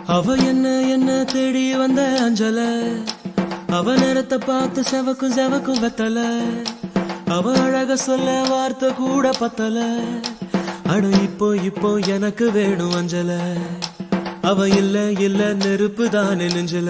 அவ என்ன என்ன தேடி வந்த அஞ்சல அவ நேரத்தை பார்த்து செவக்கும் செவக்கும் வெத்தல அவ அழக சொல்ல வார்த்தை கூட பத்தல அட இப்போ இப்போ எனக்கு வேணும் அஞ்சல அவ இல்ல இல்ல நெருப்பு தானே நெஞ்சல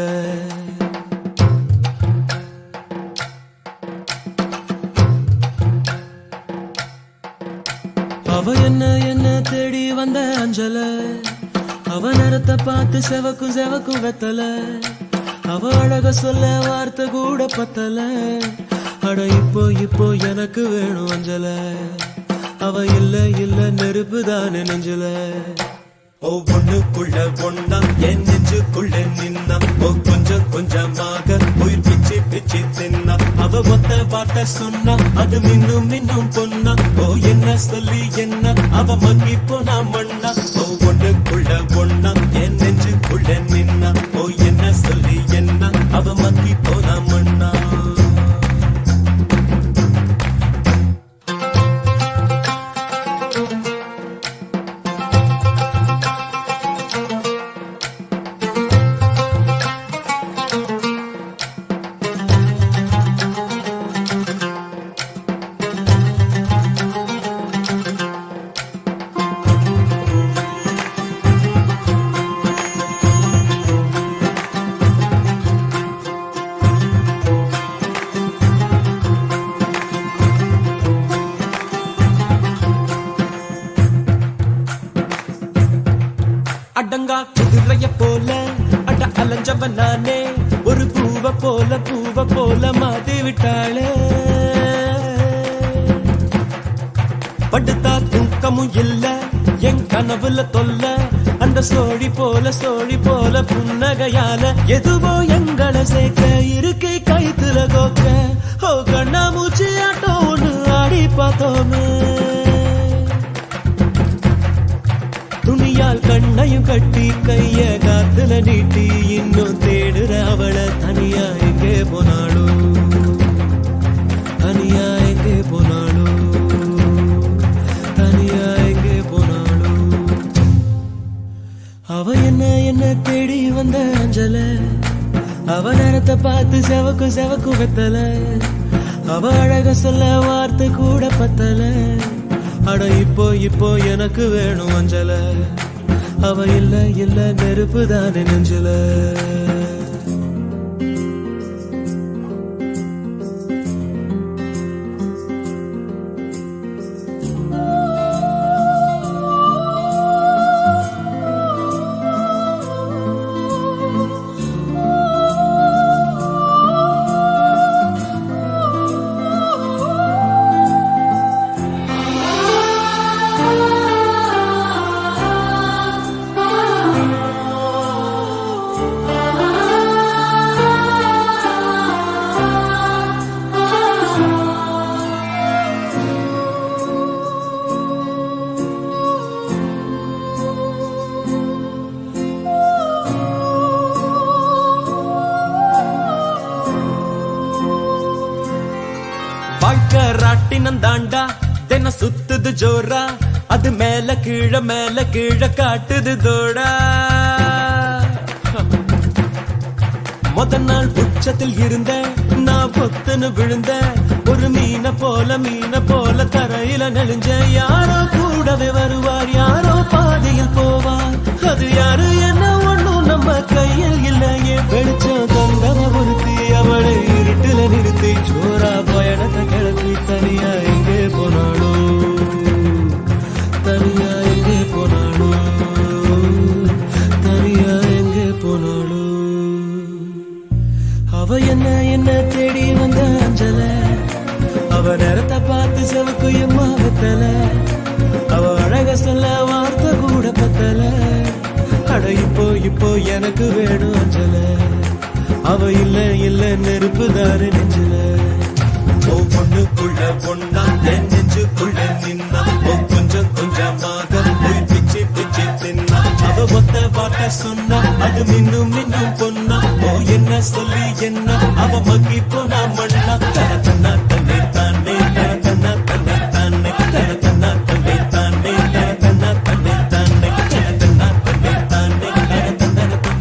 அவ என்ன என்ன தேடி வந்த அஞ்சல அவ நேரத்தை பார்த்து செவக்கும் செவக்கும் வெத்தல அவ அழக சொல்ல வார்த்தை கூட பத்தல அட இப்போ இப்போ எனக்கு வேணும் அஞ்சல அவ இல்ல இல்ல நெருப்பு தானே நெஞ்சல ஒவ்வொன்னுக்குள்ள ஒன்னா என் நெஞ்சுக்குள்ள நின்னா ஓ கொஞ்சம் கொஞ்சமாக உயிர் பிச்சு பிச்சு தின்னா அவ ஒத்த வார்த்தை சொன்னா அது மின்னும் மின்னும் பொன்னா ஓ என்ன சொல்லி என்ன அவ மங்கி போனா மண்ணா ஒவ்வொன்னுக்குள்ள ஒன்னா என் நெஞ்சுக்குள்ள நின்னா ஓ என்ன சொல்லி என்ன அவ மங்கி போனா மண்ணா அடங்கா குதிரைய போல அட அலைஞ்சவன் நானே ஒரு பூவ போல பூவ போல மாத்தி விட்டாளே படுத்தா தூக்கமும் இல்ல என் கனவுல தொல்ல அந்த சோழி போல சோழி போல புன்னகையால எதுவோ எங்களை சேர்க்க இருக்கை கைத்துல கோக்க ஓ கண்ணா மூச்சு ஆட்டம் ஒண்ணு ஆடி பார்த்தோமே துணியால் கண்ணையும் கட்டி கைய காத்துல நீட்டி இன்னும் தேடுற அவளை தனியா எங்கே போனாளோ தனியா எங்கே போனாளோ தனியா எங்கே போனாளோ அவ என்ன என்ன தேடி வந்த அஞ்சல அவ நேரத்தை பார்த்து செவக்கு செவக்கு வெத்தல அவ அழக சொல்ல வார்த்தை கூட பத்தல அட இப்போ இப்போ எனக்கு வேணும் அஞ்சல அவ இல்ல இல்ல நெருப்பு தானே நெஞ்சல வாழ்க்கை ராட்டினம் தாண்டா தினம் சுத்துது ஜோரா அது மேல கீழ மேல கீழ காட்டுது தோடா முத நாள் உச்சத்தில் இருந்த நான் பொத்துன்னு விழுந்த ஒரு மீன போல மீன போல தரையில நெளிஞ்ச யாரோ கூடவே வருவார் யாரோ பாதையில் போவார் அது யாரு என்ன ஒண்ணும் நம்ம கையில் இல்லையே வெளிச்சம் தந்தவ ஒருத்தி அவளை இருட்டுல நிறுத்தி ஜோரா பயணத்தை கிளப்பி தனியா எங்கே போனாளோ தனியா எங்கே போனாளோ தனியா எங்கே போனாளோ அவ என்ன என்ன தேடி வந்த அஞ்சல அவ நேரத்தை பார்த்து செவக்கு எம்மா வெத்தல அவ அழக சொல்ல வார்த்தை கூட பத்தல அட இப்போ இப்போ எனக்கு வேணும் அஞ்சல அவ இல்ல இல்ல நெருப்பு தாரு நெஞ்சல ஒவ்வொன்னுக்குள்ள ஒன்னா என் நெஞ்சுக்குள்ள நின்னா ஓ கொஞ்சம் கொஞ்சமாக உயிர் பிச்சு பிச்சு தின்னா அவ ஒத்த வார்த்தை சொன்னா அது மின்னும் மின்னும் பொன்னா ஓ என்ன சொல்லி என்ன அவ மக்கி போனா மண்ணா தன தன்னா தன்னை தானே தன தன்னா தன்னை தானே தன தன்னா தன்னை தானே தன தன்னா தன்னை தானே தன தன்னா தன்னை தானே தன தன்னா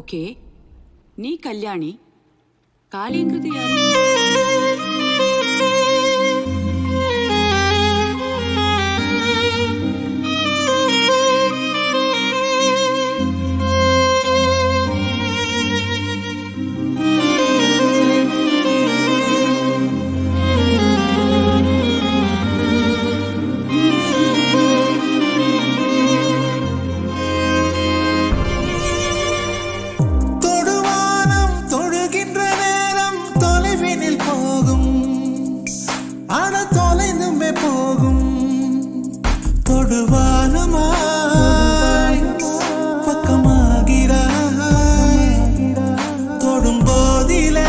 ಓಕೆ ನೀ ಕಲ್ಯಾಣಿ ಕಾಳಿಂಗ್ರದು ಯಾರು தொடுவானம் தொழுகின்ற நேரம் தொலைவினில் போகும் ஆன தொலைந்துமே போகும் தொடுவானமாய் பக்கமாகிறாய் தொடும் போதிலே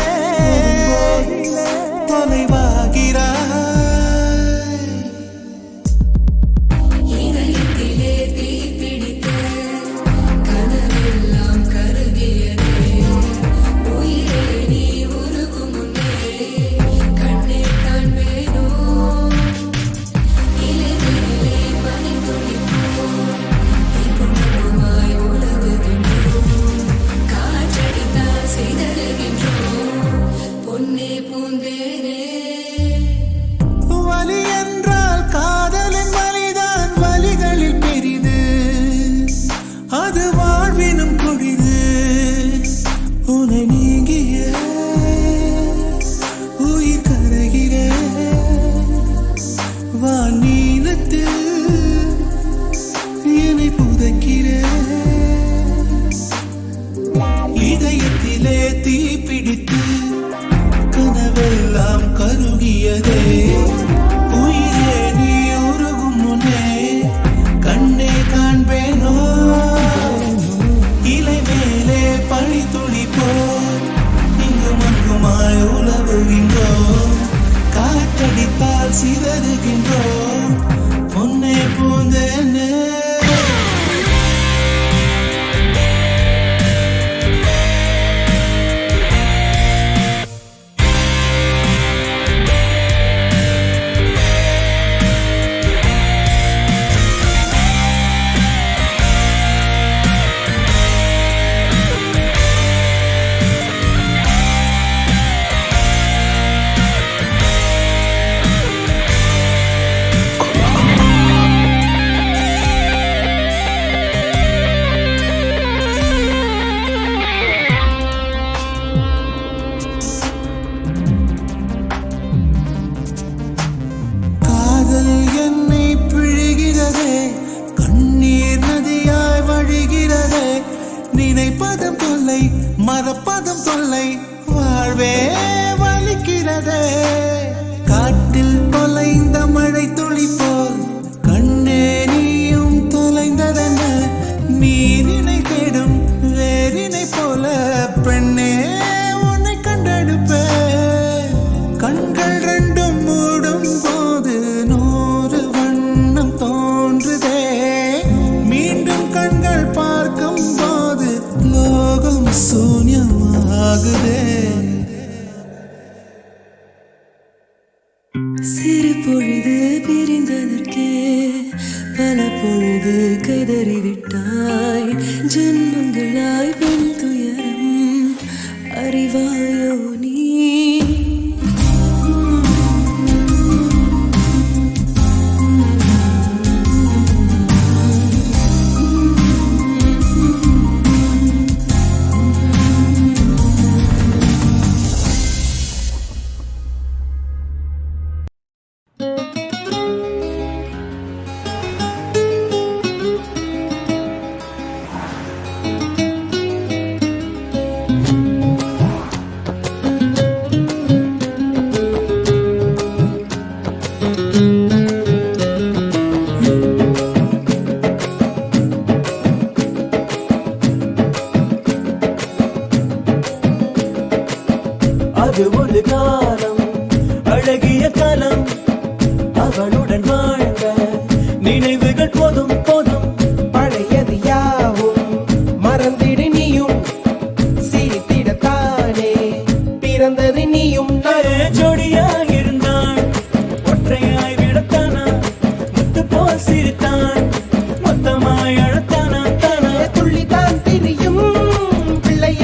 தொலைவாகிறாய் வலி என்றால் காதலின் வலிதான் வலிகளில் பெரிது அது வாழ்வினும் கொடிது உன்னை நீங்கிய உயிர் கரைகிற வானீலத்தில் என்னை புதைக்கிற இதயத்திலே தீ பிடித்து கனவெல்லாம் கருகியதே உயிரே நீ உருகும் முன்னே கண்ணே காண்பேனோ இலை மேலே பனி துளி போல் இங்கும் அங்குமாய் உலவுகின்றோம் காற்றடித்தால் சிதறுகின்றோம் பொன்னே பூந்தேனே காதல் என்னை பிழிகிறதே கண்ணீர் நதியாய் வழிகிறதே நினைப்பதும் தொல்லை மறப்பதும் தொல்லை வாழ்வே வலிக்கிறதே காட்டில் தொலைந்த மழை துளி போல் கண்ணே நீயும் தொலைந்ததென்ன நீரினை தேடும் வேரினை போல பெண்ணே உன்னை கண்டெடுப்பேன் கண்கள் ரெண்டும் மூடும் போது நூறு வண்ணம் தோன்றுதே மீண்டும் கண்கள் பார்க்கும் போது லோகம் சூன்யமாகுதே சிறு பொழுது பிரிந்ததற்கே பல பொழுது கதறிவிட்டாய் ஜென்மங்களாய் பெண் துயரம் அறிவாயோ நீ அது ஒரு காலம் அழகிய காலம் அவனுடன் வாழ்ந்த நினைவுகள் போதும் போதும் பழையது யாவும் மறந்திடு நீயும் சிரித்திடத்தானே பிறந்தது நீயும் ஒரே ஜோடியாக இருந்தான் ஒற்றையாய் விடத்தானா முத்து போல் சிரித்தான் மொத்தமாய் அழத்தானா தானா துள்ளிதான் திரியும் பிள்ளை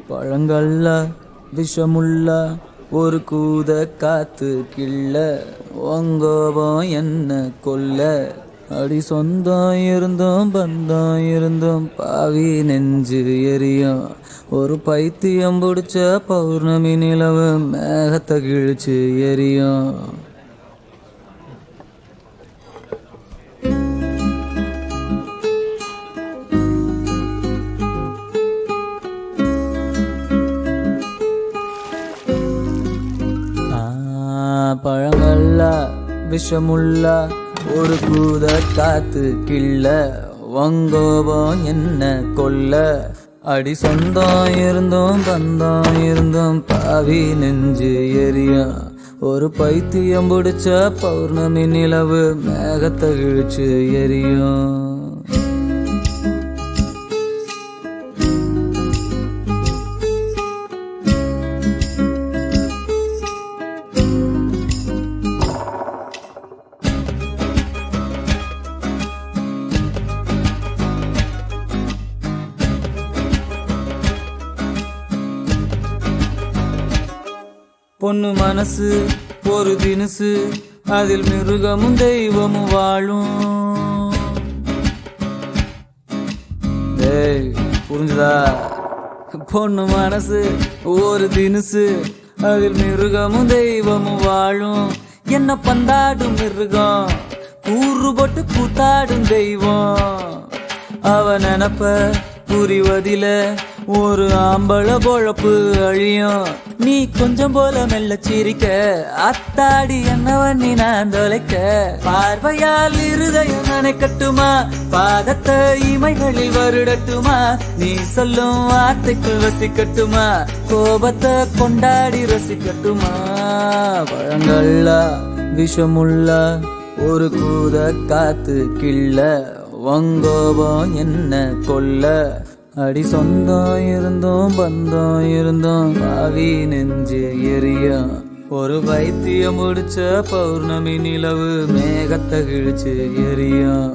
பழங்கள்ல விஷமுள்ள ஒரு கூத காத்து கிள்ள உங்கோபம் என்ன கொல்ல அடி சொந்தம் இருந்தோம் பந்தம் இருந்தோம் பாவி நெஞ்சு எரியும் ஒரு பைத்தியம் பிடிச்ச பௌர்ணமி நிலவு மேகத்தை கிழிச்சு எரியும் ஆ, பழங்கள்ல விஷமுள்ள ஒரு கூத காத்து கிள்ள வங்கோபம் என்ன கொல்ல அடி சொந்தம் இருந்தோம் பந்தம் இருந்தோம் பாவி நெஞ்சு எரியும் ஒரு பைத்தியம் பிடிச்ச பௌர்ணமி நிலவு மேகத்தை கிழிச்சு எரியும் பொண்ணு மனசு ஒரு தினுசு அதில் மிருகமும் தெய்வமும் வாழும் ஏய் புரிஞ்சுதா பொண்ணு மனசு ஒரு தினுசு அதில் மிருகமும் தெய்வமும் வாழும் என்ன பந்தாடும் மிருகம் கூறு போட்டு கூத்தாடும் தெய்வம் அவ நினப்ப புரிவதில ஒரு ஆம்பள பொழப்பு அழியும் நீ கொஞ்சம் போல மெல்ல சிரிக்க அத்தாடி என்னவன் நீ நான் தொலைக்க பார்வையால் இருதயம் நினைக்கட்டுமா பாதத்தை இமைகளில் வருடட்டுமா நீ சொல்லும் வார்த்தைக்குள் வசிக்கட்டுமா கோபத்தை கொண்டாடி ரசிக்கட்டுமா பழங்கள்ல விஷமுள்ள ஒரு கூத காத்து கிள்ள வங்கோபம் என்ன கொல்ல அடி சொந்தம் இருந்தோம் பந்தம் இருந்தோம் பாவி நெஞ்சு எரியும் ஒரு பைத்தியம் முடிச்ச பௌர்ணமி நிலவு மேகத்தை கிழிச்சு எரியும்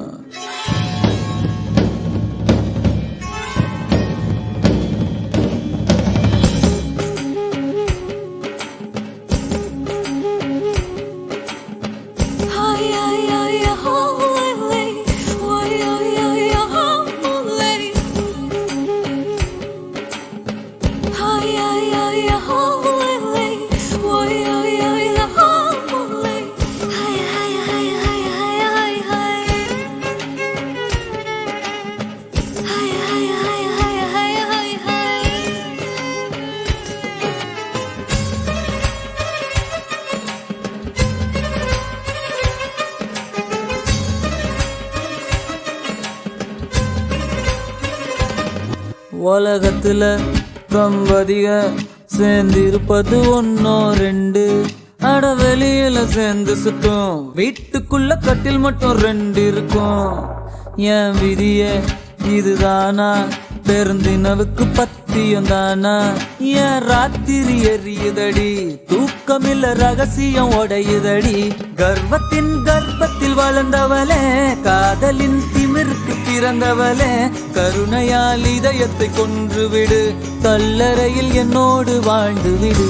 உலகத்துல தம்பதிக சேர்ந்திருப்பது ஒன்னோ ரெண்டு அட வெளியில சேர்ந்து சுத்தும் வீட்டுக்குள்ள கட்டில் மட்டும் ரெண்டு இருக்கும் என் விதிய இதுதானா பெருந்தினவுக்கு பத்தியம் தானா என் ராத்திரி எரியுதடி தூக்கமில்ல ரகசியம் உடையுதடி கர்வத்தின் கர்ப்பத்தில் வளர்ந்தவளே காதலின் திமிருக்கு பிறந்தவளே கருணையால் இதயத்தை கொன்றுவிடு கல்லறையில் என்னோடு வாழ்ந்து விடு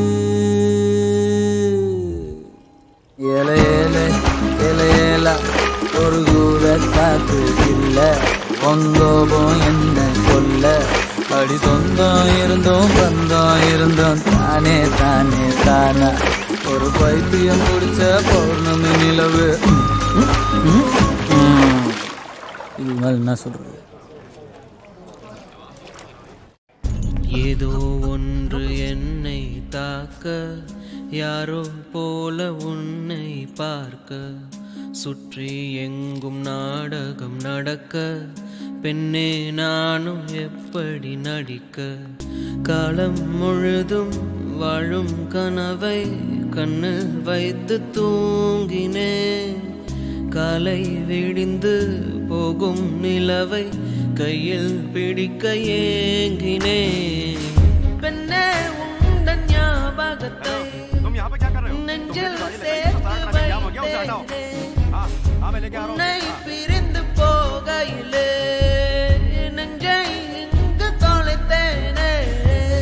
ஏல ஏல ஏல ஏல ஒரு கூட காத்து இல்ல பொங்கோபம் என்ன கொல்ல அடி சொந்தம் இருந்தோம் பந்தம் இருந்தோம் தானே தானே தானா ஒரு பைத்தியம் குடிச்ச பௌர்ணமி நிலவு ம், ம், ம். இது மேல என்ன சொல்றது ஏதோ ஒன்று என்னை தாக்க யாரோ போல உன்னை பார்க்க சுற்றி எங்கும் நாடகம் நடக்க பெண்ணே நானும் எப்படி நடிக்க காலம் முழுதும் வாழும் கனவை கண்ணு வைத்து தூங்கினேன் காலை விடிந்து போகும் நிலவை கையில் பிடிக்க ஏங்கினேன் பெண்ணே உந்தன் ஞாபகத்தை நெஞ்சில் சேர்த்து வைத்தேனே. உன்னை பிரிந்து போகையிலே நெஞ்சை இங்கு தொலைத்தேனே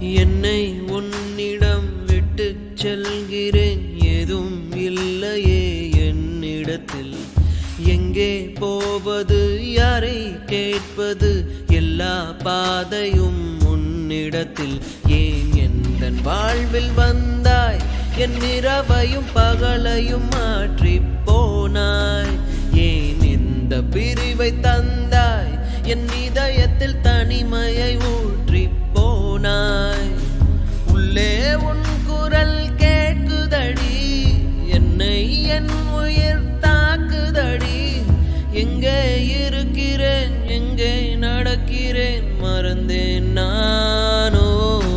என்னை உன்னிடம் விட்டு செல்கிறேன் எதுவும் இல்லையே என்னிடத்தில் எங்கே போவது யாரை கேட்பது எல்லா பாதையும் உன்னிடத்தில் ஏன் எந்த வாழ்வில் வந்தாய் என் இரவையும் பகலையும் மாற்றி போனாய் ஏன் இந்த பிரிவை தந்தாய் என் இதயத்தில் தனிமையை ஊற்றி போனாய் உள்ளே உன் குரல் கேட்குதடி என்னை என் உயிர் தாக்குதடி எங்கே இருக்கிறேன் எங்கே நடக்கிறேன் மறந்தேன் நானோ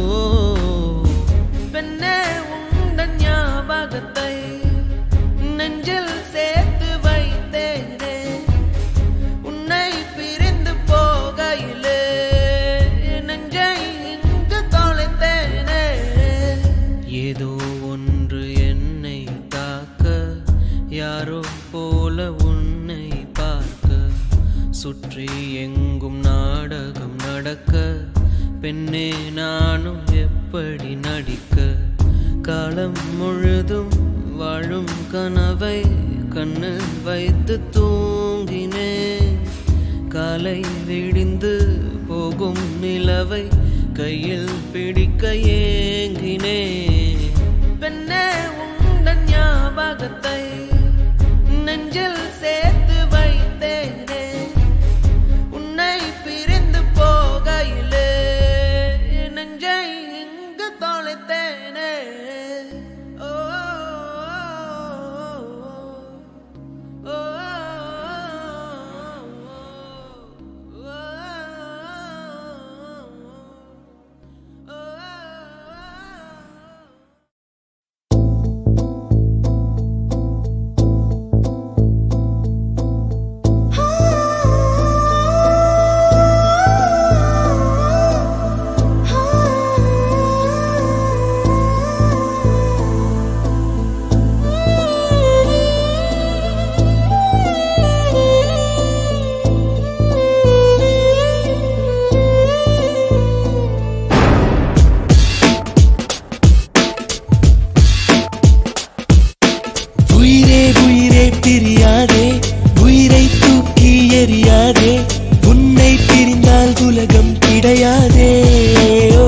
பெண்ணே உந்தன் ஞாபகத்தை நெஞ்சில் சேர்த்து வைத்தேனே உன்னை பிரிந்து போகையிலே நெஞ்சை இங்கு தொலைத்தேனே ஏதோ ஒன்று என்னை தாக்க யாரோ போல உன்னை பார்க்க சுற்றி எங்கும் நாடகம் நடக்க பெண்ணே நானும் எப்படி நடிக்க காலம் முழுதும் வாழும் கனவை கண்ணு வைத்து தூங்கினேன் காலை விடிந்து போகும் நிலவை கையில் பிடிக்க ஏங்கினேன் பெண்ணே உந்தன் ஞாபகத்தை நெஞ்சில் சேர்த்து வைத்தேனே உன்னை பிரிந்து போகையிலே நெஞ்சை இங்கு தொலைத்தேனே ஓ ஓ, உயிரே உயிரே பிரியாதே உயிரை தூக்கி எறியாதே உன்னை பிரிந்தால் உலகம் கிடையாதே ஓ.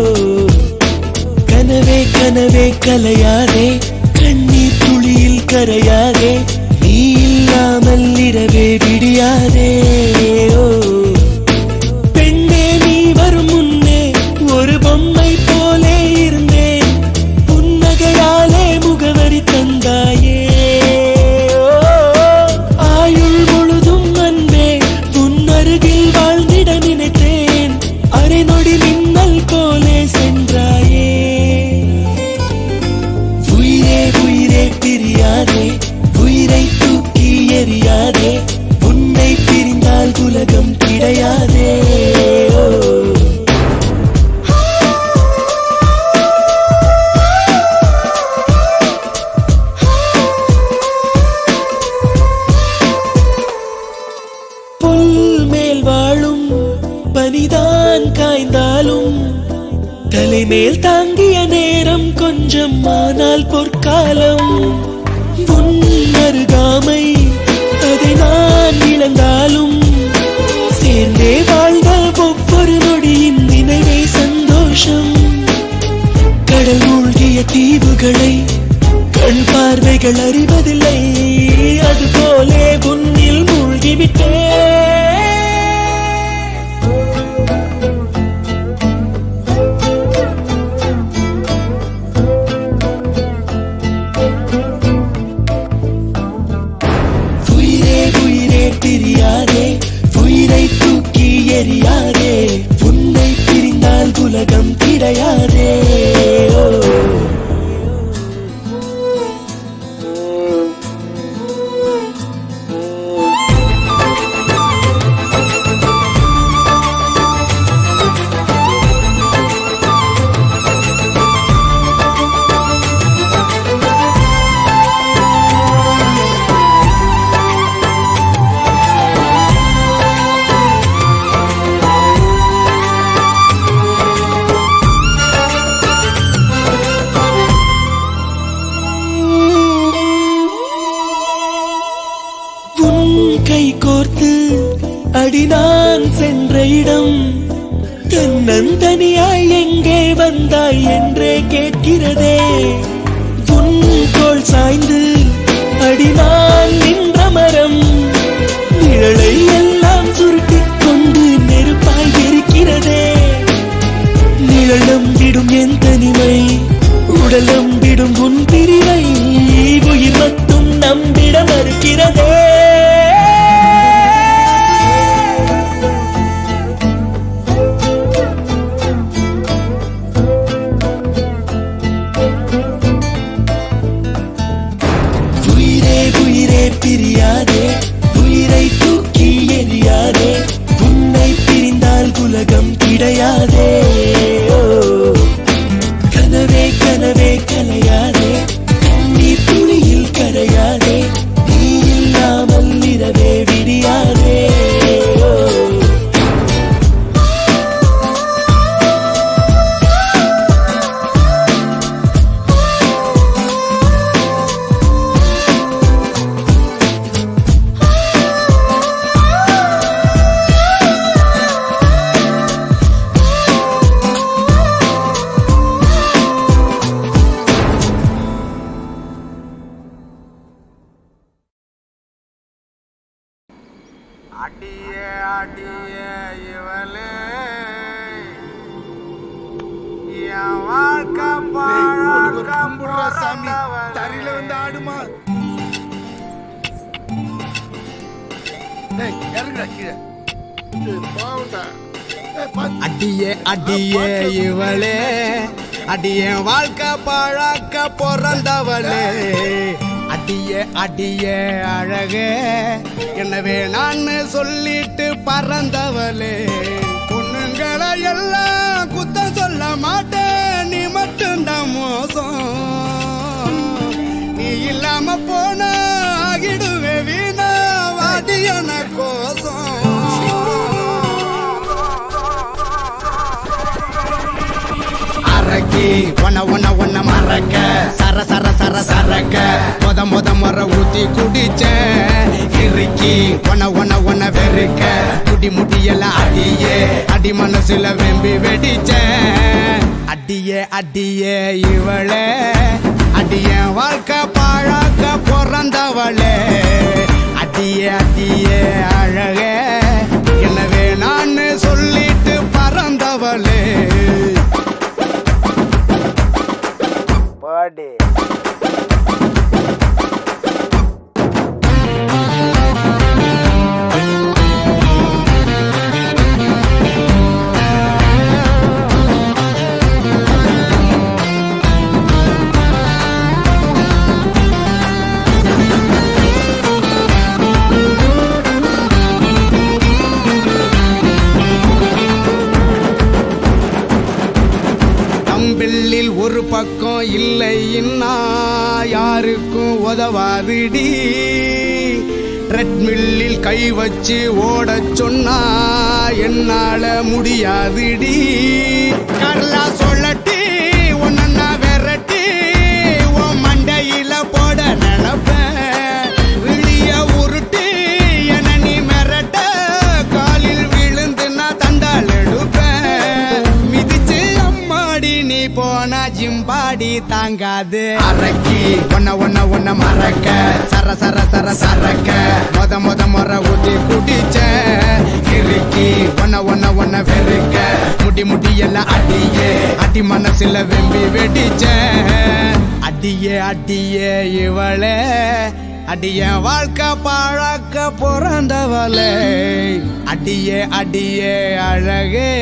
கனவே கனவே கலையாதே கண்ணீர் துளியில் கரையாதே நீ இல்லாமல் இரவே விடியாதே ஓ பெண்ணே நீ வரும் முன்னே ஒரு பொம்மை போலே இருந்தேன் புன்னகையாலே முகவரி தந்தாயே ஓ, ஆயுள் முழுதும் அன்பே உன் அருகில் வாழ்ந்திட நினைத்தேன் அரை நொடி மின்னல் போலே சென்றாயே உயிரே உயிரே பிரியாதே உயிரை தூக்கி எறியாதே உன்னை பிரிந்தால் உலகம் கிடையாதே ஓ புல் மேல் வாழும் பனிதான் காய்ந்தாலும் தலைமேல் தாங்கிய நேரம் கொஞ்சம் ஆனால் பொற்காலம் உன் அருகாமை அதை நான் இழந்தாலும் சேர்ந்தே வாழ்ந்த ஒவ்வொரு நொடியின் நினைவே சந்தோஷம் கடல் மூழ்கிய தீவுகளை கண் பார்வைகள் அறிவதில்லை அதுபோலே உன்னில் மூழ்கிவிட்டே உயிரே உயிரே பிரியாதே உயிரை தூக்கி எறியாதே உன்னை பிரிந்தால் உலகம் கிடையாதே ஓ அடி நான் சென்ற இடம் தன்னந்தனியாய் எங்கே வந்தாய் என்றே கேட்கிறதே உன் தோள் சாய்ந்து அடி நான் நின்ற மரம் நிழலை எல்லாம் சுருட்டிக் கொண்டு நெருப்பாய் இருக்கிறதே நிழலம் விடும் என் தனிமை உடலம் விடும் உன் பிரிவை உயிர் மட்டும் நம்பிட மறுக்கிறதே உயிரே உயிரே பிரியாதே உயிரை தூக்கி எறியாதே உன்னை பிரிந்தால் உலகம் கிடையாதே ஓ. கனவே கனவே கலையாதே கண்ணீர் துளியில் கரையாதே நீ இல்லாமல் இரவே விடியாதே ஓ. அடியே அடியே இவளே என் வாழ்க்கை பாழாக்க சாமி தரையில வந்து ஆடுமா டேய், இறங்குடா கீழே டேய், பாவம்டா. டேய், பாத்து- அடியே அடியே இவளே அடியே வாழ்க்கை பழக்க பிறந்தவளே அடியே அடியே அழகே எனவே நான் சொல்லிட்டு பறந்தவளே பொண்ணுங்களை எல்லாம் குத்தம் சொல்ல மாட்டேன் நீ மட்டும்தான் மோசம் நீ இல்லாம போன ஆகிடுவே வீணா வாதியன கோசம் அரக்கி ஒன்ன ஒன்ன ஒன்ன மறக்க சர சர சர சரக்க முத முத முற ஊத்தி குடிச்ச இறுக்கி ஒன்ன ஒன்ன ஒன்ன வெறுக்க குடி முடியல அடியே அடி மனசுல வெம்பி வெடிச்ச அடியே அடியே இவளே அடிய வாழ்க்கை பாழாக்க பிறந்தவளே அடியே அடியே அழகே எனவே நான் சொல்லிட்டு பறந்தவளே பாடி தம்பிள்ளில் ஒரு பக்கம் இல்லை இன்னா யாருக்கும் உதவாதுடி ட்ரெட்மில்லில் கை வச்சு ஓடச் சொன்னா என்னால முடியாதுடி கரலா சொல்லட்டி ஒன்னா விரட்டி உன் மண்டையில போட நினைப்பேன் விழிய உருட்டி என நீ மிரட்ட காலில் விழுந்து நான் தண்டால் எடுப்பேன் மிதிச்சு அம்மாடி நீ போனா ஜிம்பாடி தாங்காது அரக்கி ஒன்ன ஒன்ன ஒன்ன மறக்க சர சர சர சரக்க மொத மொத முறை ஊத்தி குடிச்ச இறுக்கி ஒன்ன ஒன்ன ஒன்ன வெறுக்க முடி முடி எல்லாம் அடியே அடி மனசுல வெம்பி வெடிச்ச அடியே அடியே இவளே அடிய வாழ்க்கை பாழாக்க பிறந்தவளே அடியே அடியே அழகே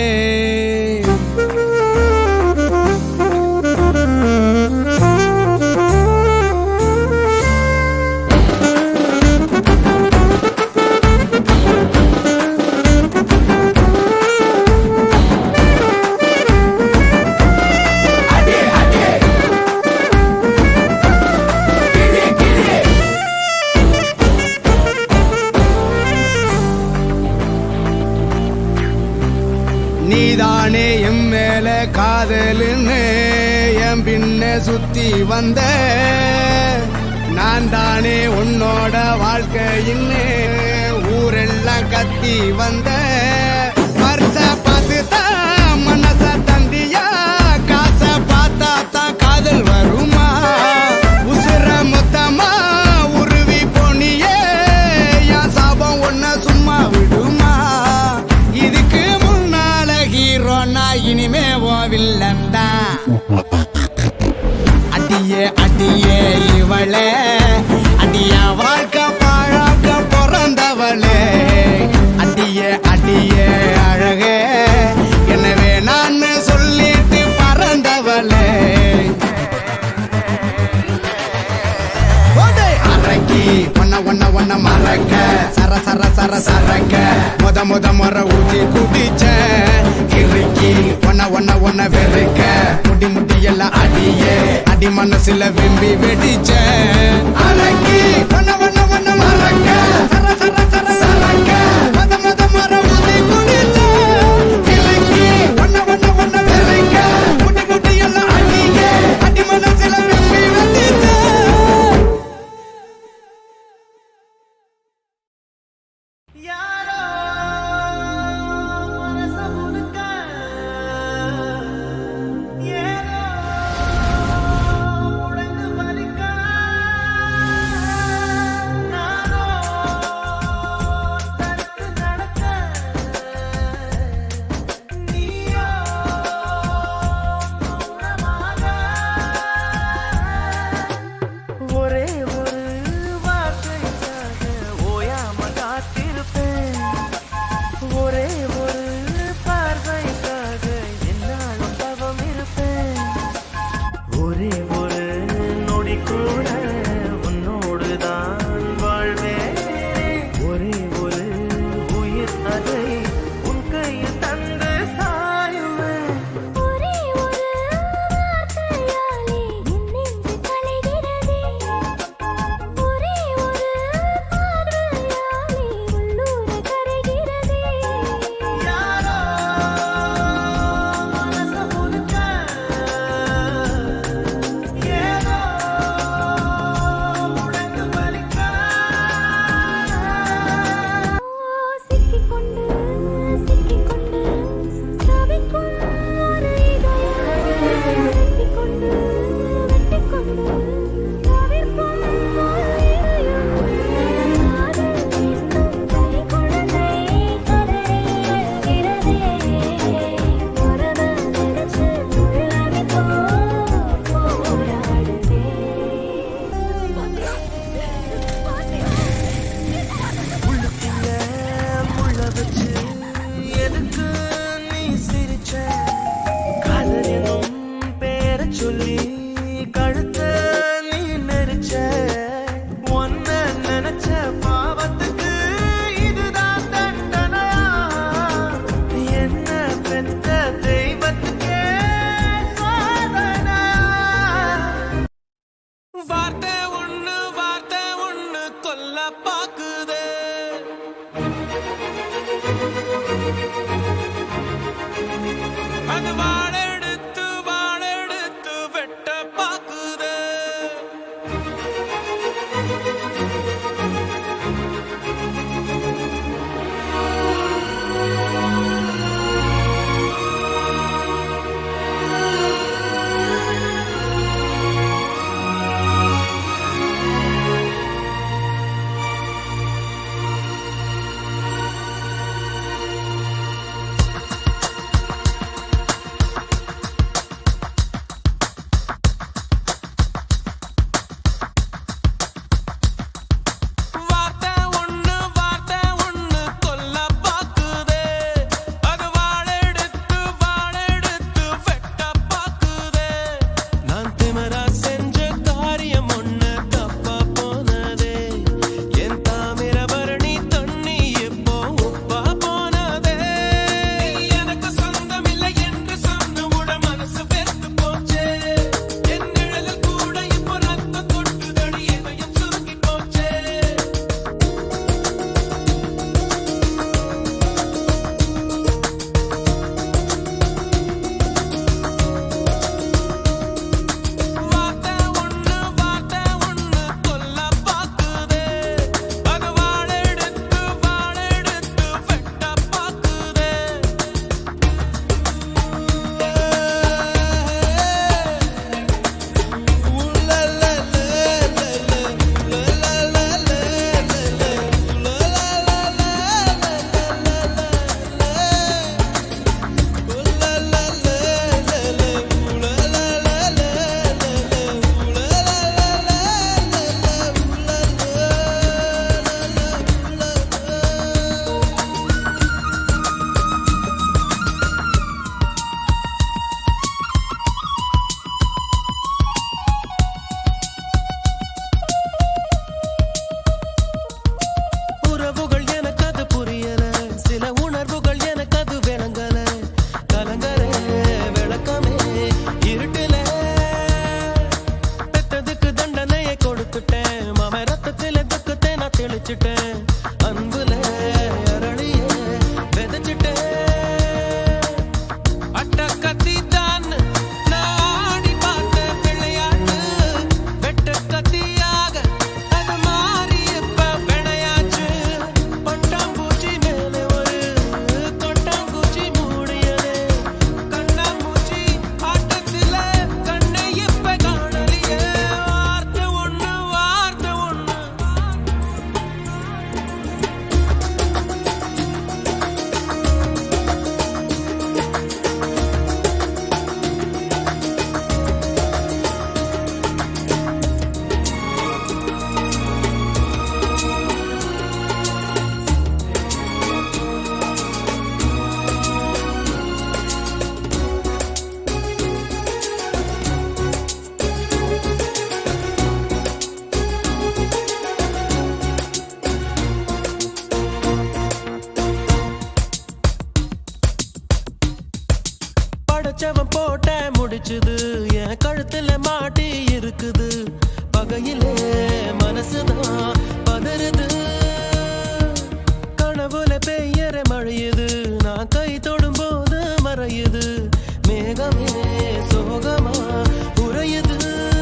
நீதானே என் மேல காதலுன்னு என் பின்ன சுத்தி வந்த நான் தானே உன்னோட வாழ்க்கையின்னு ஊர ஊரெல்லாம் கத்தி வந்த வருஷ பார்த்து தான் மனச தந்தியா காசை பார்த்தா தான் காதல் வருமா உசுர மொத்தமா உருவி போனியே என் சாபம் ஒன்ன சும்மா விடுமா இதுக்கு முன்னால ஹீரோனா இனிமே ஓ வில்லன் தான் அடியே அடியே இவளே அடியா வாழ்க்கை பாழாக்க பிறந்தவளே அடியே அடியே அழகே எனவே நான் சொல்லிட்டு பறந்தவளே ஓடே அரக்கி ஒன்ன ஒன்ன ஒன்ன மறக்க சர சர சர சரக்க முத முத முற ஊத்தி குடிச்ச இறுக்கி ஒன்ன ஒன்ன ஒன்ன வெறுக்க முடி முடி எல்லாம் அடியே அடி மனசுல விம்பி வெடிச்ச அரக்கி ஒன்ன ஒன்ன ஒன்ன மறக்க சர சர சர சரக்க முத முத முற ஊத்தி குடிச்ச இறுக்கி ஒன்ன ஒன்ன ஒன்ன வெறுக்க முடி முடி எல்லாம் அடியே அடி மனசுல விம்பி வெடிச்ச ஏதோ கோட்டை முடிச்சுது என் கழுத்துல மாட்டி இருக்குது பகையிலே மனசுதான் பதறுது கனவுல பெய்யற மழையுது நான் கை தொடும் போது மறையுது மேகமே சோகமா உறையுது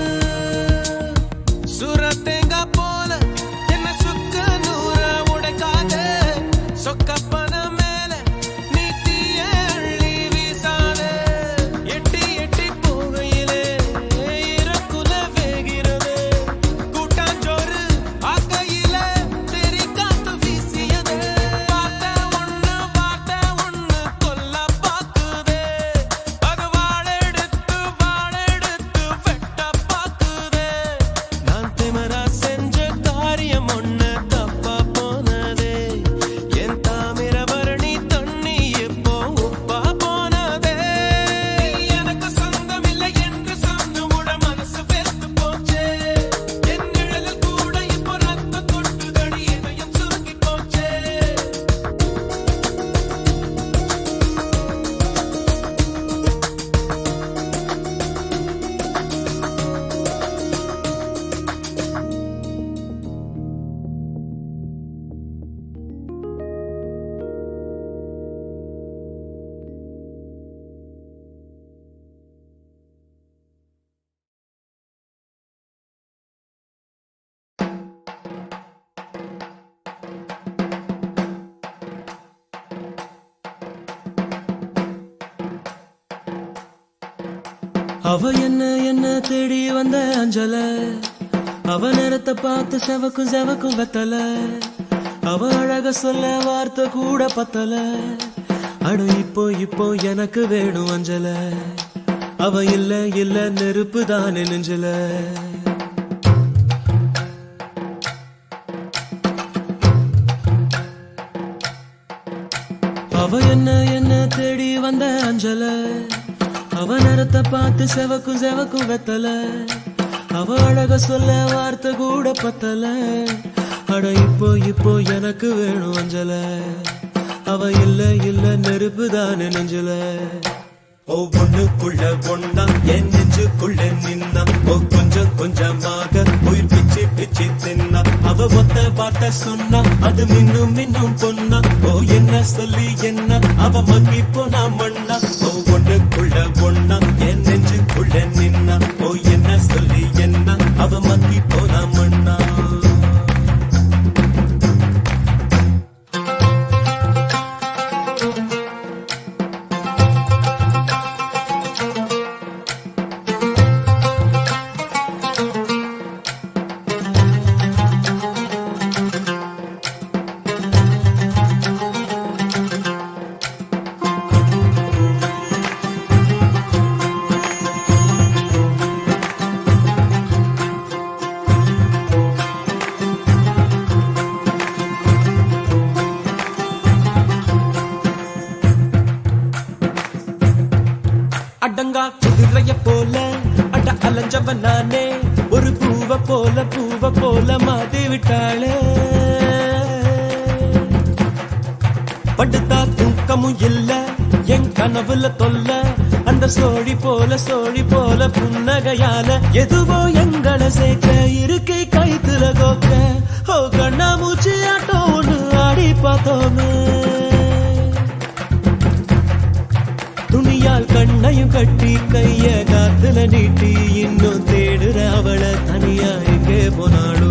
சுரத்தேங்கா போல என்ன சுக்கு நூற உடைக்காத சொக்கப்பன மேல நீ தீய அள்ளி வீசாத எட்டி எட்டி போகையிலே இறக்குல வேகிறது கூட்டாஞ்சோறு ஆக்கையில தெரி காத்து வீசியது வார்த்தை ஒண்ணு வார்த்தை ஒண்ணு கொல்ல பாக்குதே அது வாழெடுத்து வாழெடுத்து வெட்ட பாக்குதே நான் திமரா செஞ்ச காரியம் ஒண்ணு தப்பா போனதே என் தாமிரபரணி தண்ணி இப்போ உப்பா போனதே நீ எனக்கு சொந்தம் இல்லை என்று சொந்தமுட மனசு வெறுத்து போச்சே என் நிழலில் கூட இப்போ ரத்த கொட்டுதடி இதயம் சுருங்கி போச்சே அவ என்ன என்ன தேடி வந்த அஞ்சல அவ நேரத்தை பார்த்து செவக்கும் செவக்கும் வெத்தல அவ அழக சொல்ல வார்த்தை கூட பத்தல அடு இப்போ இப்போ எனக்கு வேணும் அஞ்சல அவ இல்ல இல்ல நெருப்பு தானே நெஞ்சல அவ என்ன என்ன தேடி வந்த அஞ்சல அவ நேரத்தை பார்த்து செவக்கும் செவக்கும் வெத்தல அவ அழக சொல்ல வார்த்தை கூட பத்தல அட இப்போ இப்போ எனக்கு வேணும் அஞ்சல அவ இல்ல இல்ல நெருப்பு தானே நெஞ்சல ஒவ்வொன்னுக்குள்ள ஒன்னா என் நெஞ்சுக்குள்ள நின்னா ஓ கொஞ்சம் கொஞ்சமாக உயிர் பிச்சு பிச்சு தின்னா அவ ஒத்த வார்த்தை சொன்னா அது மின்னும் மின்னும் பொன்னா ஓ என்ன சொல்லி என்ன அவ மக்கி போனா மண்ணா ஒவ்வொன்னுக்குள்ள ஒன்னா என் நெஞ்சுக்குள்ள நின்னா ஓ என்ன சொல்லி என்ன அவ மக்கி போனா மண்ணா அடங்கா குதிரைய போல அட அலைஞ்சவன் நானே ஒரு பூவ போல பூவ போல மாத்தி விட்டாளே படுத்தா தூக்கமும் இல்ல என் கனவுல தொல்ல அந்த சோழி போல சோழி போல புன்னகையால எதுவோ எங்களை சேர்க்க இருக்கை கைத்துல கோக்க ஓ கண்ணா மூச்சு ஆட்டம் ஒண்ணு ஆடி பார்த்தோமே துணியால் கண்ணையும் கட்டி கைய காத்துல நீட்டி இன்னும் தேடுற அவளை தனியா எங்கே போனாளோ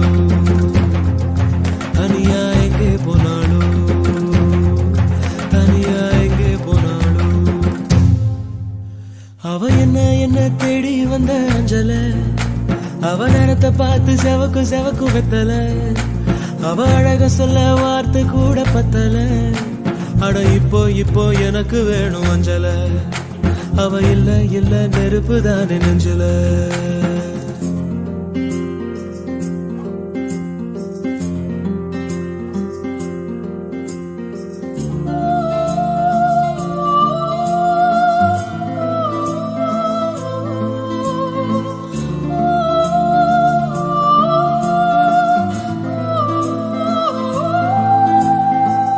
தனியா எங்கே போனாளோ தனியா எங்கே போனாளோ அவ என்ன என்ன தேடி வந்த அஞ்சல அவ நேரத்தை பார்த்து செவக்கும் செவக்கும் வெத்தல அவ அழக சொல்ல வார்த்தை கூட பத்தல அட இப்போ இப்போ எனக்கு வேணும் அஞ்சல அவ இல்ல இல்ல நெருப்பு தானே நெஞ்சல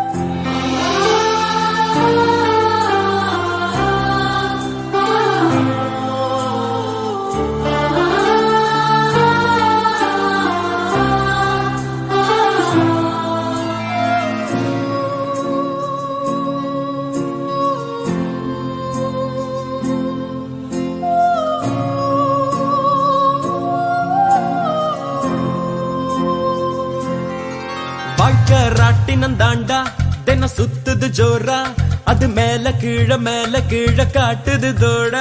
ஆ வானம் தாண்டா தினம் சுத்துது ஜோரா அது மேல கீழ மேல கீழ காட்டுது தோடா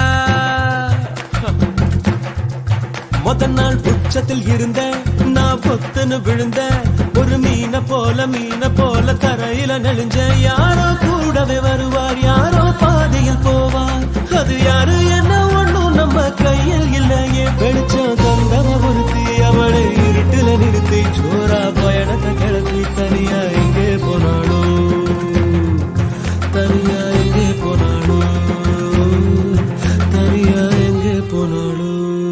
முத நாள் உச்சத்தில் இருந்த நான் பொத்துன்னு விழுந்த ஒரு மீன போல மீன போல தரையில நெளிஞ்ச யாரோ கூடவே வருவார் யாரோ பாதையில் போவார் அது யாரு என்ன ஒண்ணும் நம்ம கையில் இல்லையே வெளிச்சம் தந்தவ ஒருத்தி அவளை இருட்டுல நிறுத்தி ஜோரா பயணத்தை கிளப்பி தனியா எங்கே போனாளோ தனியா எங்கே போனாளோ தனியா எங்கே போனாளோ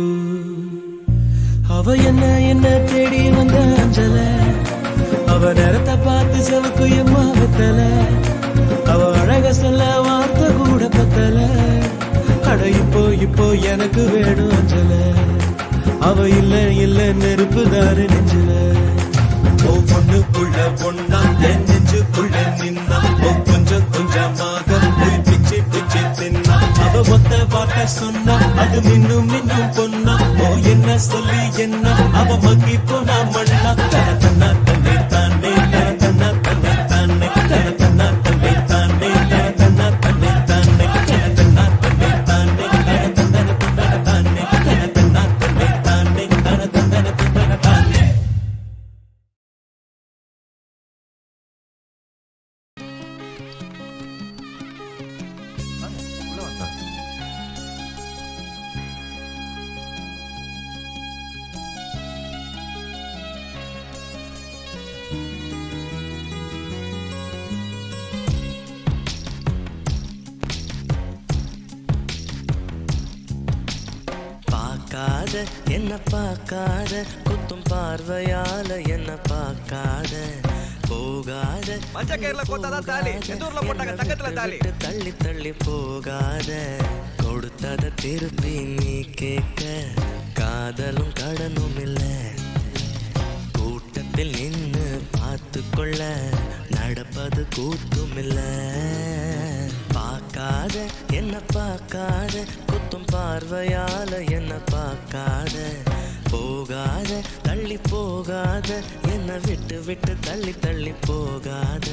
அவ என்ன என்ன தேடி வந்த அஞ்சல அவ நேரத்தை பார்த்து செவக்கு எம்மா வெத்தல அவ அழக சொல்ல வார்த்தை கூட பத்தல அட இப்போ இப்போ எனக்கு வேணும் அஞ்சல அவ இல்ல இல்ல நெருப்பு தாரு நெஞ்சில ஓ பொண்ணுக்குள்ள பொண்ணா என் நெஞ்சுக்குள்ள நின்னா ஓ கொஞ்சம் கொஞ்சமாக போய் பிச்சு பிச்சு தின்னா அவ ஒத்த வார்த்தை சொன்னா அது மின்னும் மின்னும் பொன்னா ஓ என்ன சொல்லி என்ன அவ மக்கி போனா மண்ணா தன தன்னா தன்னை தானே தன தன்னா தன்னை தானே தன தன்னா தன்னை தானே தன தன்னா தன்னை தானே தன தன்னா தன்னை தானே தன தந்தன தந்தன தானே தன தன்னா தன்னை தானே தன தந்தன தந்தன தானே பார்க்காத என்ன பார்க்காத குத்தும் பார்வையால என்ன பார்க்காத போகாத மஞ்ச கயிறுல கோத்தாதான் தாலி எந்த ஊர்ல போட்டாங்க தங்கத்துல தாலி விட்டு தள்ளி தள்ளி போகாத கொடுத்தத திருப்பி நீ கேட்க காதலும் கடனும் இல்ல கூட்டத்தில் நின்னு பார்த்து கொள்ள நடப்பது கூத்தும் இல்ல பார்க்காத என்ன பார்க்காத குத்தும் பார்வையால என்ன பார்க்காத போகாத தள்ளி போகாத என்ன விட்டு விட்டு தள்ளி தள்ளி போகாத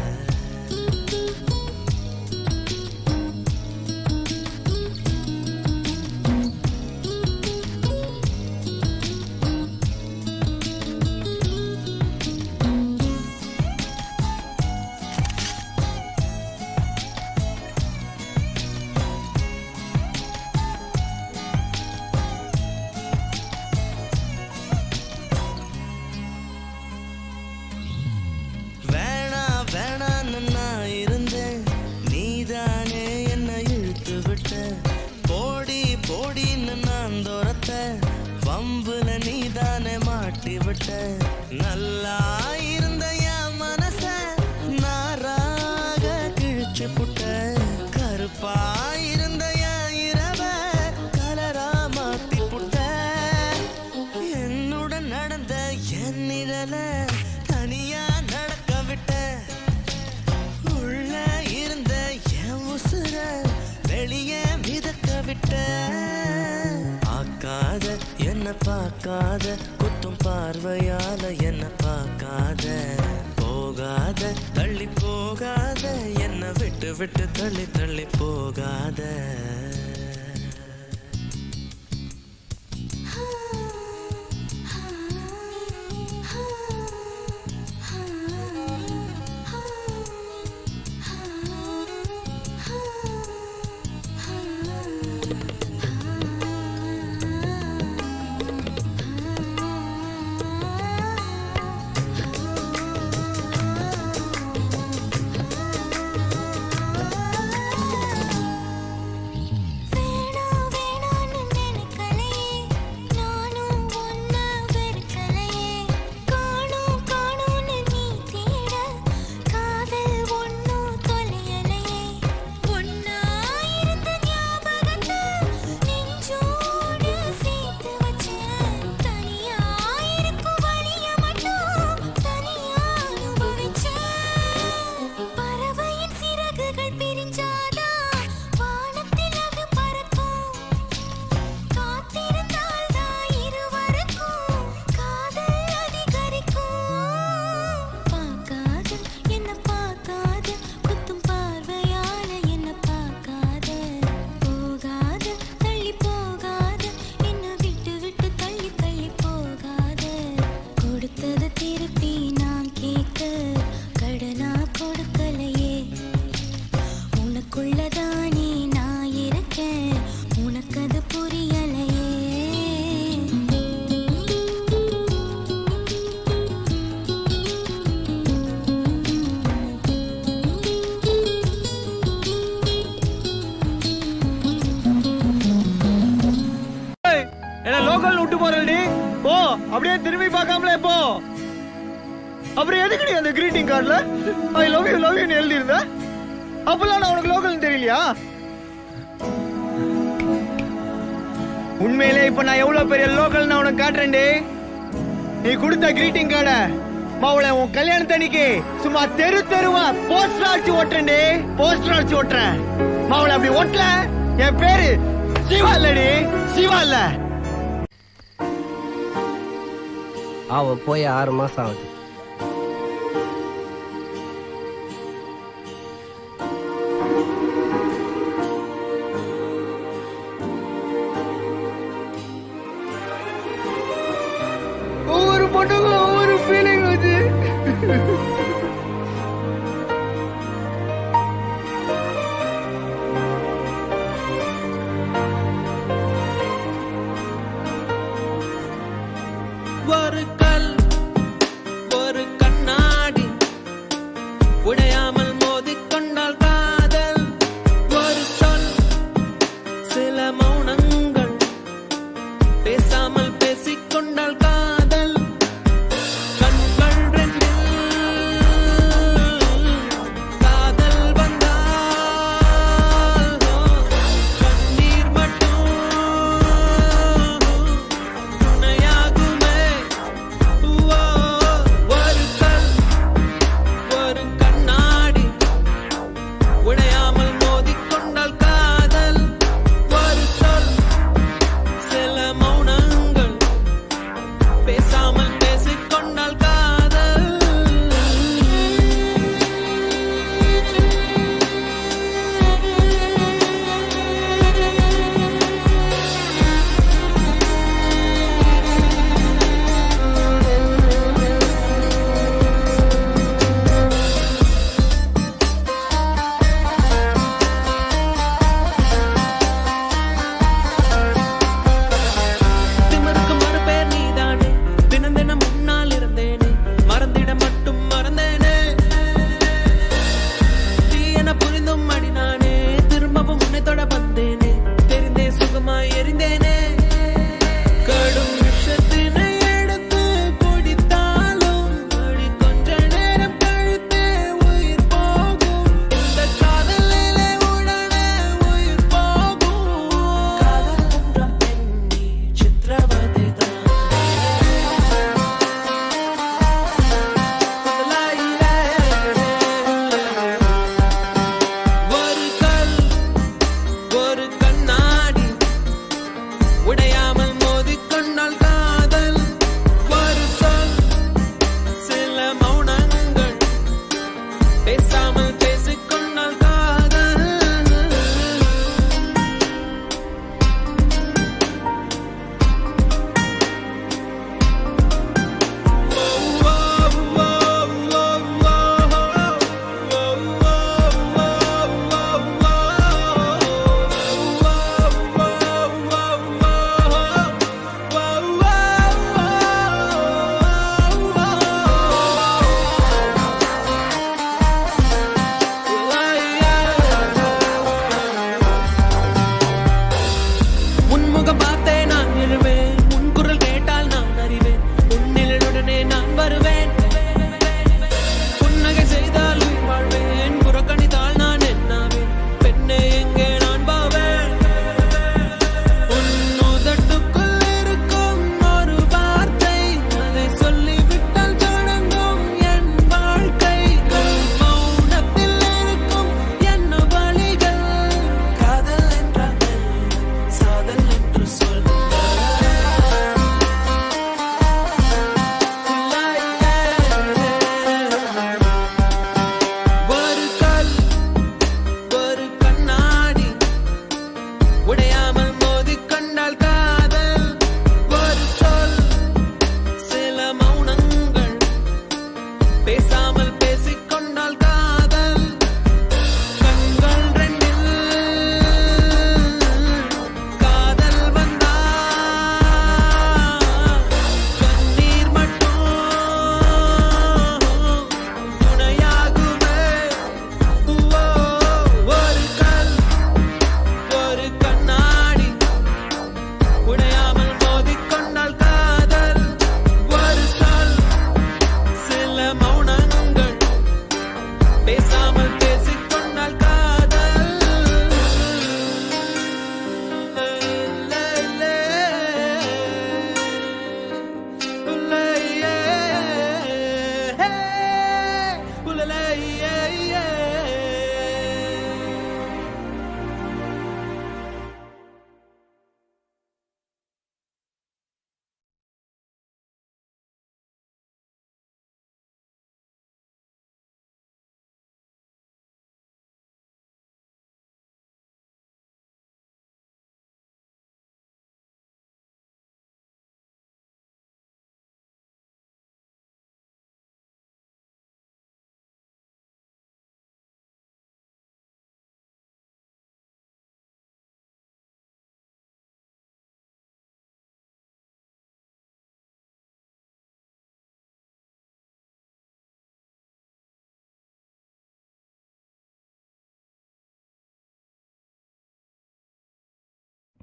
வேணா வேணான்னு நான் இருந்தேன் நீதானே என்ன இழுத்து விட்ட போடி போடின்னு நான் துரத்த வம்புல நீதானே மாட்டி விட்ட நல்லா இருந்த என் மனச நாராக கிழிச்சு புட்ட கருப்பா இருந்த என் இரவ கலரா மாத்தி புட்ட என்னுடன் நடந்த என் நிழல தனியா நடக்க விட்ட உள்ள இருந்த என் உசுர வெளியே மிதக்க விட்ட பார்க்காத என்ன பார்க்காத குத்தும் பார்வையால என்ன பார்க்காத போகாத தள்ளி போகாத என்ன விட்டு விட்டு தள்ளி தள்ளி போகாத விட்டு போறடி போ அப்படியே திரும்பி பார்க்காமலே போ அப்புறம் எதுக்கு நீ அந்த கிரீட்டிங் கார்டுல I love you love you எழுதி இருந்த அப்பெல்லாம் நான் உனக்கு லோக்கல் தெரியலையா உண்மையிலே இப்ப நான் எவ்வளவு பெரிய லோக்கல் நான் உனக்கு காட்டுறேன்டி நீ கொடுத்த கிரீட்டிங் கார்டை மாவுள உன் கல்யாணத்தன்னைக்கு சும்மா தெரு தெருவா போஸ்டர் அடிச்சு ஓட்டுறேன்டி போஸ்டர் அடிச்சு ஓட்டுறேன் மாவுள அப்படி ஓட்டல என் பேரு சிவா இல்லடி சிவா இல்ல அவ போய் ஆறு மாசம் ஆகுது ஒவ்வொரு பொண்ணுக்கும் ஒவ்வொரு ஃபீலிங் வந்து ஒரு கல் ஒரு கண்ணாடி உடையாமல் மோதிக்கொண்டால் காதல் ஒரு சொல் சில மௌனங்கள் பேசாமல் பேசிக்கொண்டால் காதல் கண்கள் ரெண்டில் காதல் வந்தால் கண்ணீர் மட்டும் துணையாகுமே ஓ, ஒரு கல் ஒரு கண்ணாடி உடையாமல் மோதிக்கொண்டால் காதல் ஒரு சொல் சில மௌனங்கள் பேசாமல் பேசிக்கொண்டால் காதல் திமிருக்கு மறுபேர் நீதானே தினம் தினம் முன்னால் இருந்தேனே மறந்திட மட்டும் மறந்தேனே நீ என புரிந்தும் அடி நானே திரும்பவும் உன்னை தொட வந்தேனே தெரிந்தே சுகமாய் எரிந்தேனே கடும் விஷத்தினை எடுத்து குடித்தாலும் அடி கொஞ்ச நேரம் கழித்தே உயிர் போகும் இந்த காதலிலே உடனே உயிர் போகும் காதல் என்ற பெண்ணி சித்திரவதை ஒரு கல் ஒரு கண்ணாடி உடையாமல் மோதிக்கொண்டால் காதல் ஒரு சொல் சில மௌனங்கள் பேசாமல் பேசிக்கொண்டால் காதல் உன்முகம் பார்த்தே நான் எழுவேன் உன் குரல் கேட்டால் நான் அறிவேன் உன்னிலுடனே நான் வருவேன் புன்னகை செய்தால் உயிர் வாழ்வேன் புறக்கணித்தால் நான் என்னாவேன் பெண்ணே எங்கே நான் பாவேன் உன் உதட்டுக்குள் இருக்கும் ஒரு வார்த்தை அதை சொல்லிவிட்டால் தொடங்கும் என் வாழ்க்கை கல் மௌனத்தில் இருக்கும் என்ன வழிகள் காதல் என்றால் சாதல் என்று சொல்லுங்கள்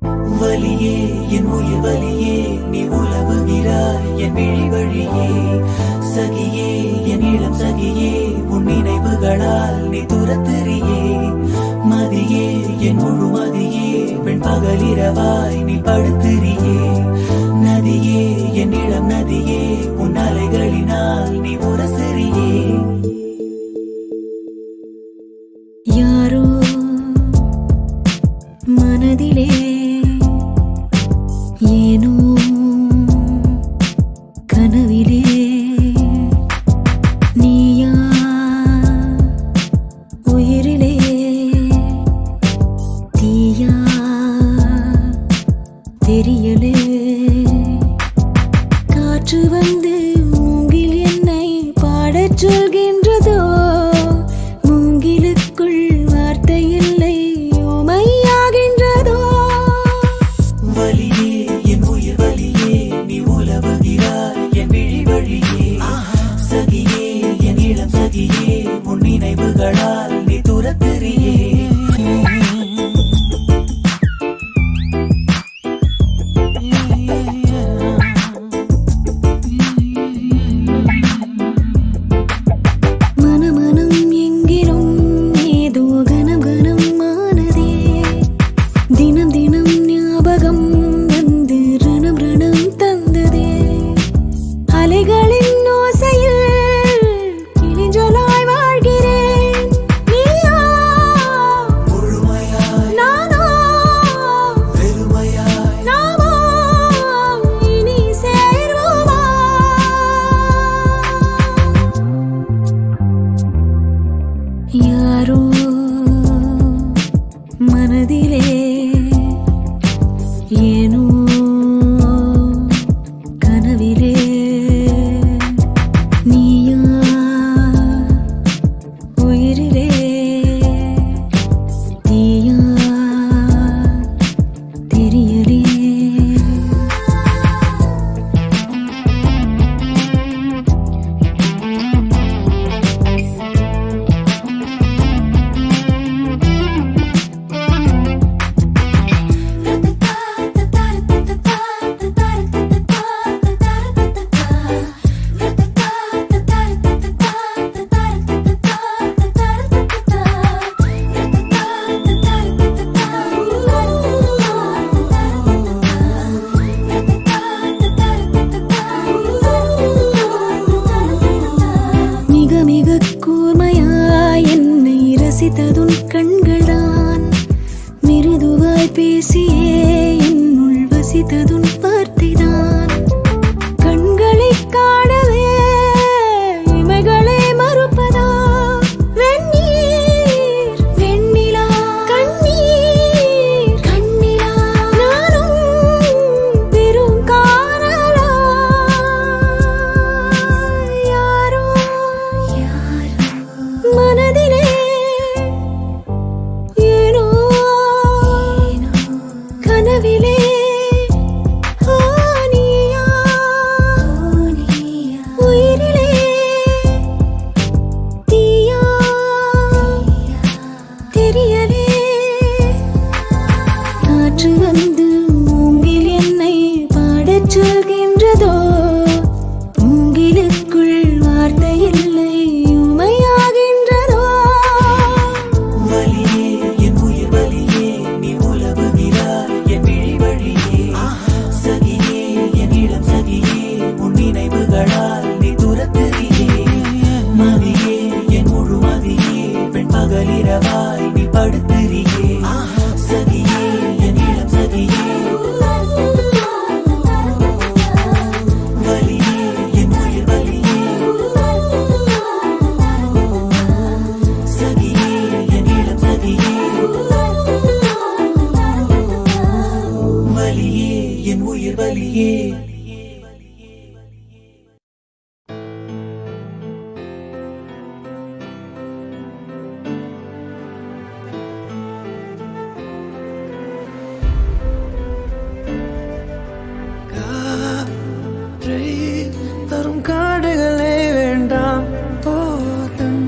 வலியே என் உயிர் வலியே நீ உலவுகிறாய் என் விழி வழியே சகியே என் இளம் சகியே உன் நினைவுகளால் நீ துரத்தெறியே மதியே என் முழு மதியே பெண் பகலிரவாய் நீ படுத்திரியே நதியே என் இளம் நதியே உன் அலைகளினால் நீ உரசெறியே யாரோ மனதிலே ஏனோ கனவிலே நீயா உயிரிலே தீயா தெரியலே காற்று வந்து மூங்கில் என்னை பாடச் சொல்கின்றதோ மூங்கிலுக்குள் வார்த்தை இல்லை உமையாகின்றதோ வலியே என் உயிர் வலியே நீ உலவுகிறாய் என் விழி வழியே சகியே என் இளம் சகியே உன் நினைவுகளால் நீ துரத்தெறியே மனமனம் எங்கிலும் ஏதோ கனம் கனம் ஆனதே தினம் தினம் ஞாபகம் வந்து ரணம் ரணம் தந்ததே அலைகளின் ஓசையில் கிளிஞ்சலாய் வாழ்கிறேன் நீயா நானா நாமோ இனி சேர்வோமா யாரோ மனதிலே ஏனோ கனவிலே நீயா உயிரிலே தீயா தெரியலே மிக மிக கூர்மையாய் என்னை ரசித்ததுன் கண்கள்தான் மிருதுவாய் பேசியே என்னுள் வசித்ததுன் வார்த்தைதான் கண்களை காணவே இமைகளே மறுப்பதா வெந்நீர் வெண்ணிலா கண்ணீர் கண்ணிலா நானும் பெரும் காணலா யாரோ மனதிலே ஏனோ கனவிலே ஆ, நீயா உயிரிலே தீயா தெரியலே காற்று வந்து மூங்கில் என்னை பாடச் சொல்கின்றதோ மூங்கிலுக்குள் வார்த்தை இல்லை உமையாகின்றதோ வலியே என் உயிர் வலியே நீ உலவுகிறாய் என் விழி வழியே சகியே என் இளம் சகியே உன் நினைவுகளால் நீ துரத்தெறியே மதியே என் முழு மதியே பெண் பகலிரவாய் நீ படுத்தெறியே சகியே என் இளம் சகியே வலியே என் உயிர் வலியே சகியே என் இளம் சகியே வலியே என் உயிர் வலியே காற்றை தரும் காடுகளே வேண்டாம் போதன்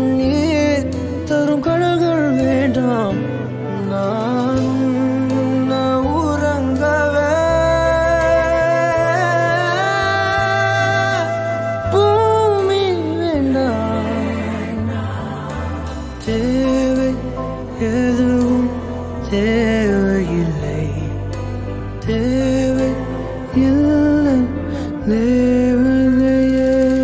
தரும் கடல்கள் வேண்டாம் நான் தேவை இல்லை தேவதையே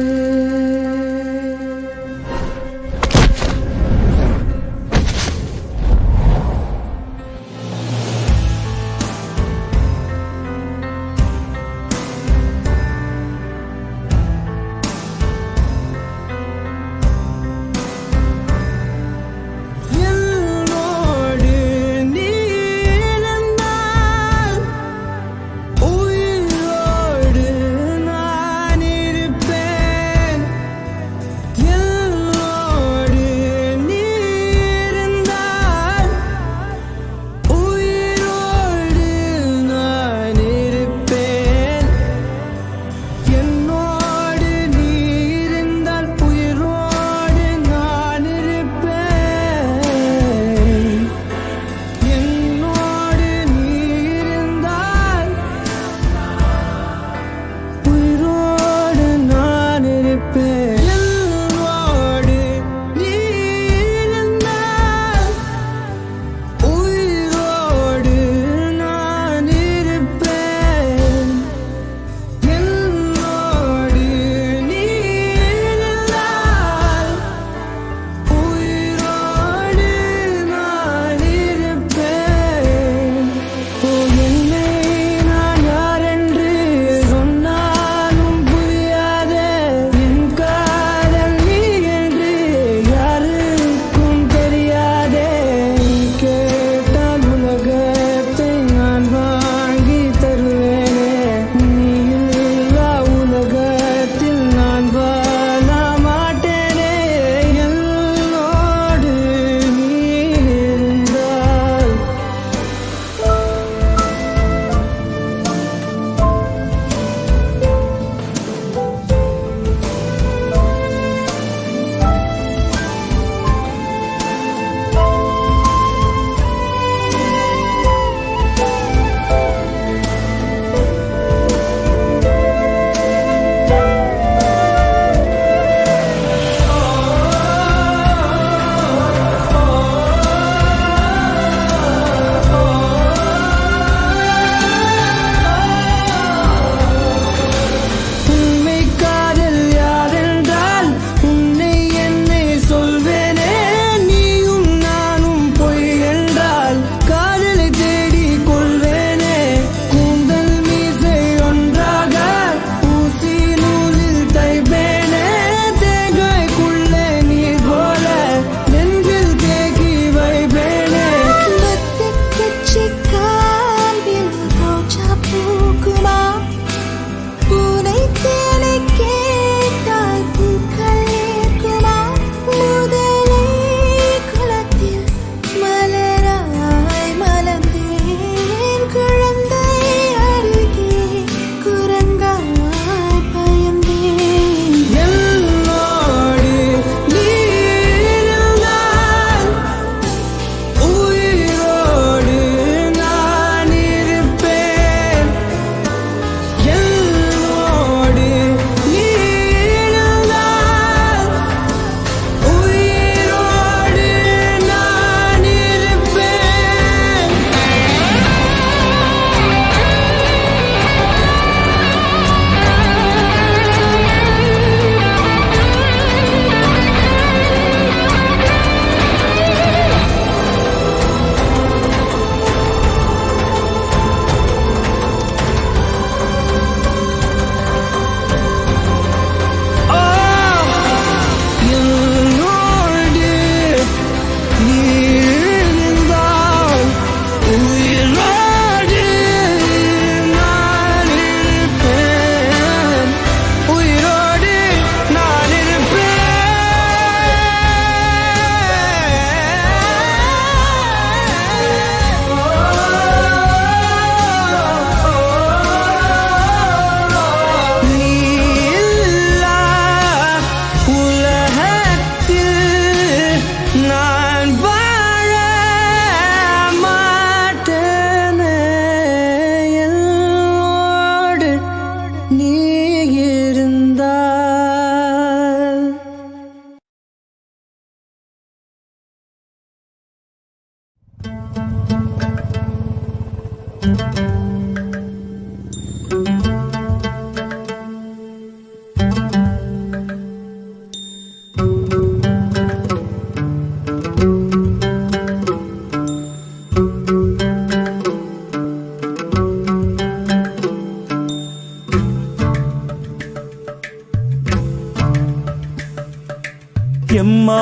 என்னோடு நீ இருந்தால் உயிரோடு நான்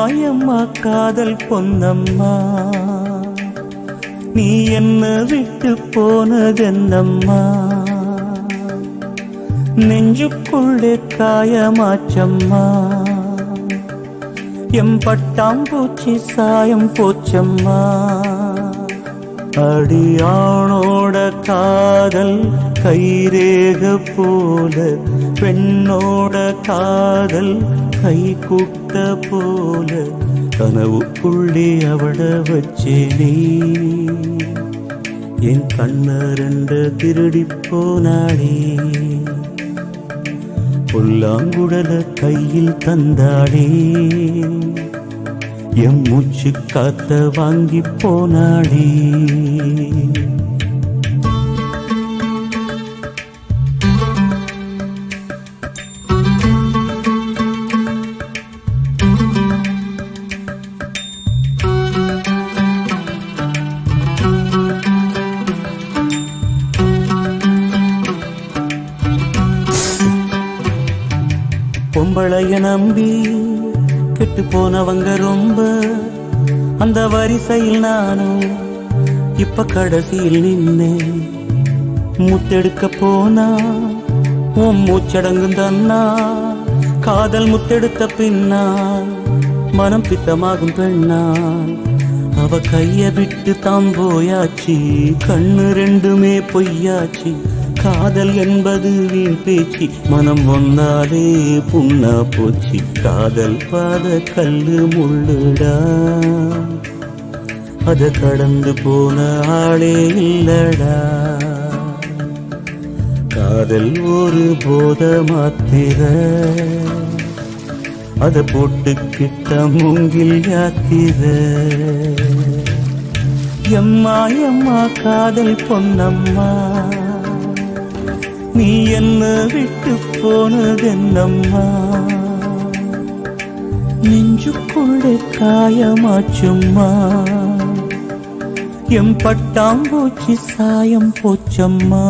எம்மா காதல் பொன்னம்மா நீ என்ன விட்டு போனதென்னம்மா நெஞ்சுக்குள்ளே காயமாச்சம்மா எம் பட்டாம்பூச்சி சாயம் போச்சம்மா அடியானோட காதல் கைரேக போல பெண்ணோட காதல் கை குட்ட போல கனவுக்குள்ளே அவட வச்சேனே என் கண்ண ரெண்டு திருடி போனாடே புல்லாங்குழல கையில் தந்தாடே எம் மூச்சு காத்த வாங்கி போனாடே பொம்பளைய நம்பி கெட்டு போனவங்க ரொம்ப அந்த வரிசையில் நானும் இப்ப கடைசியில் நின்னேன் முத்தெடுக்க போனா உன் மூச்சடங்கும் தன்னா காதல் முத்தெடுத்த பின்னால் மனம் பித்தமாகும் பெண்ணால் அவ கைய விட்டு தாம் போயாச்சு கண்ணு ரெண்டுமே பொய்யாச்சு காதல் என்பது வீண் பேச்சு மனம் ஒன்னாலே புண்ணா போச்சு காதல் பாத கல்லு முள்ளுடா அத கடந்து போன ஆளே இல்லடா காதல் ஒரு போத மாத்திர அத போட்டுக்கிட்ட மூங்கில் யாத்திர எம்மா எம்மா காதல் பொன்னம்மா நீ என்ன விட்டு போனதென்னம்மா நெஞ்சுக்குள்ளே காயமாச்சும்மா எம் பட்டாம்பூச்சி சாயம் போச்சம்மா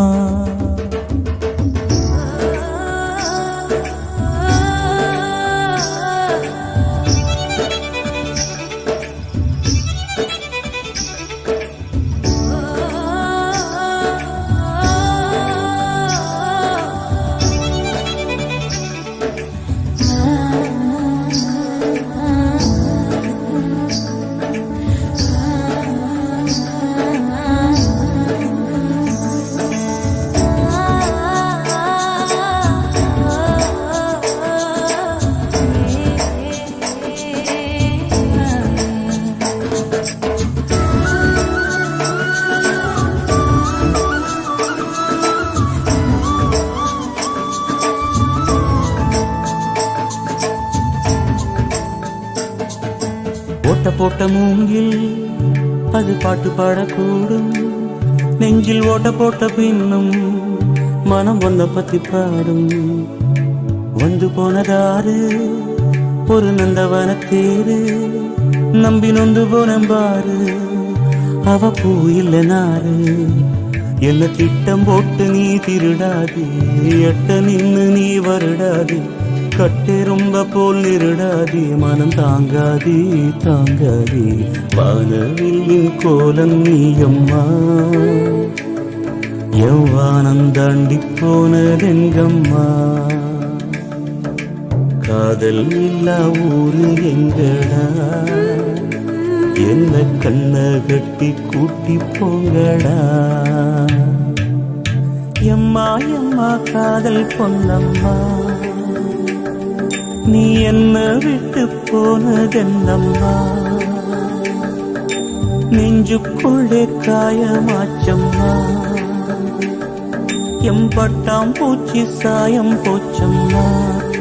ஓட்ட போட்ட மூங்கில் அது பாட்டு பாடக்கூடும் நெஞ்சில் ஓட்ட போட்ட பின்னும் மனம் ஒன்ன பத்தி பாடும் வந்து போனதாரு ஒரு நந்தவன தேரு நம்பி நொந்து போனம்பாரு அவ பூ இல்ல நாரு என்ன திட்டம் போட்டு நீ திருடாது எட்ட நின்னு நீ வருடாது கட்டு ரொம்ப போல் நிருடாதி மனம் தாங்காதி தாங்காதி வானவில்லின் கோலம் நீயம்மா எவ்வானம் தாண்டி போனதெங்கம்மா காதல் இல்லா ஊரு எங்கடா என்ன கண்ண கட்டி கூட்டி போங்கடா எம்மா எம்மா காதல் பொன்னம்மா நீ என்ன விட்டு போனதென்னம்மா நெஞ்சுக்குள்ளே காயமாச்சம்மா எம் பட்டாம் பூச்சி சாயம் போச்சம்மா